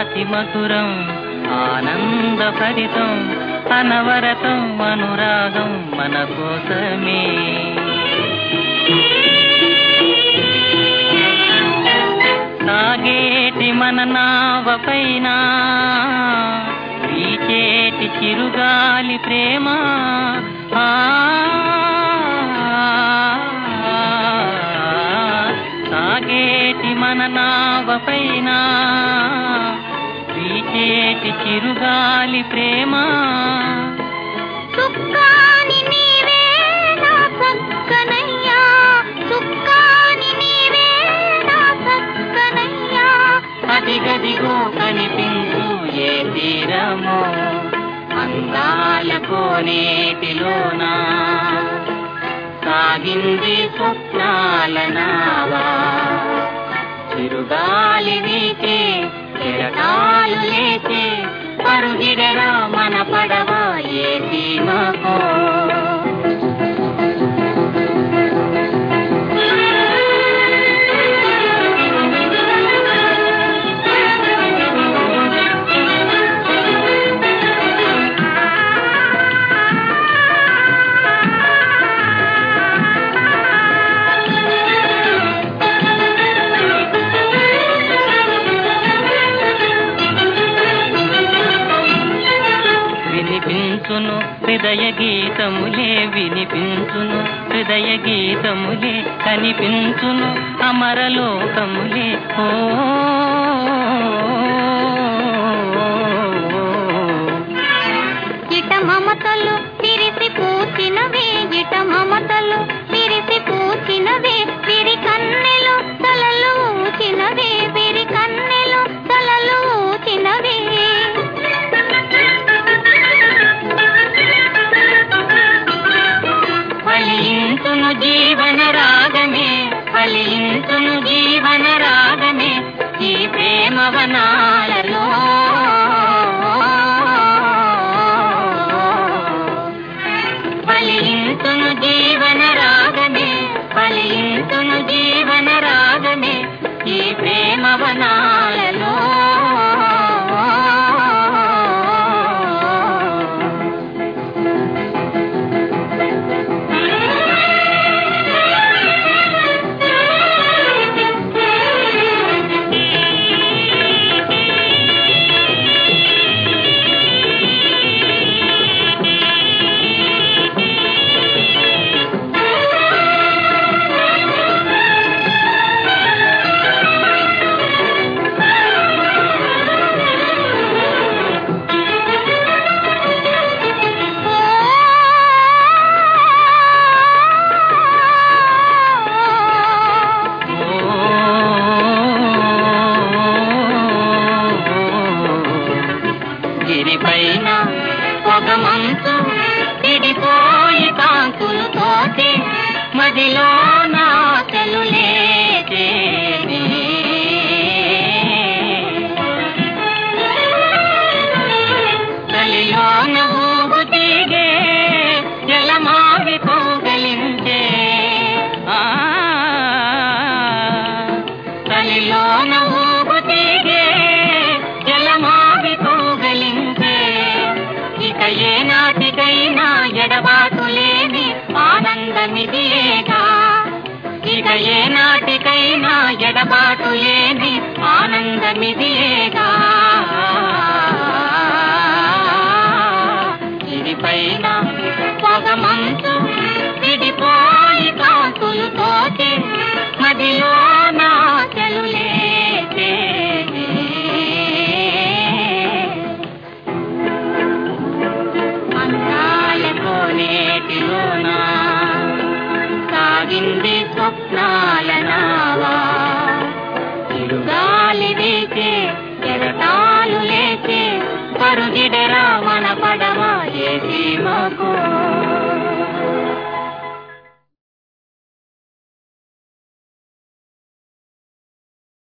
అతి మధురం ఆనందభరితం అనవరతం అనురాగం మన కోసమే సాగేటి మన నావ పైన వీచేటి చిరుగాలి ప్రేమ ఆ సాగేటి మన నావ పైన వీచేటి చిరుగాలి ప్రేమ సుక్కాని నీవే నా సక్కనయ్యా సుక్కాని నీవే నా సక్కనయ్యా అదిగదిగో కనిపించు ఏ తీరమో అందాల కోనేటిలోనా సాగింది స్వప్నాల నావా చిరుగాలి వీచే కెరటాలు లేచే పరుగిడరా మన పడవ ఏ సీమకో వినిపించును హృదయ గీతములే వినిపించును హృదయ గీతములే కనిపించును అమరలోకములే ఓ ఇట మమతలు తిరిసి పూచినవే ఇట మమతలు తిరిసి పూచినవే విరి కన్నెలు తలలు ఊచినవే విరి కన్నెలు తలలు ఊచినవే ఫలించును జీవన రాగమే ఫలించును జీవన రాగమే ఈ ప్రేమ వనాలలో ఫలించును జీవన రాగమే ఫలించును జీవన రాగమే ఈ ప్రేమ వనాలలో గిరిపైన ఒక మంచు విడిపోయి కాంతులు తోటి మదిలో నాశలు లేచేది కలిలోన ఊగు తీగే జలమావి కోగలించే ఆ కలిలోన ఊగు తీగే జలమావి కోగలించే ఇక ఏ నాటికైనా ఎడబాటు లేని ఆనందమిదియేగా ఇక ఏ నాటికైనా ఎడబాటు లేని ఆనందమిదియేగా ఇదిపైన పొగ మంచు విడిపోయి కాంతులు తోచి మదిలో నాశలు లేచేది అందాల కోనేటిలోన సాగింది స్వప్నాల నావా తిరుగాలి వీచే కెరటాలు లేచే పరుగిడరా మన పడవ ఏ సీమకో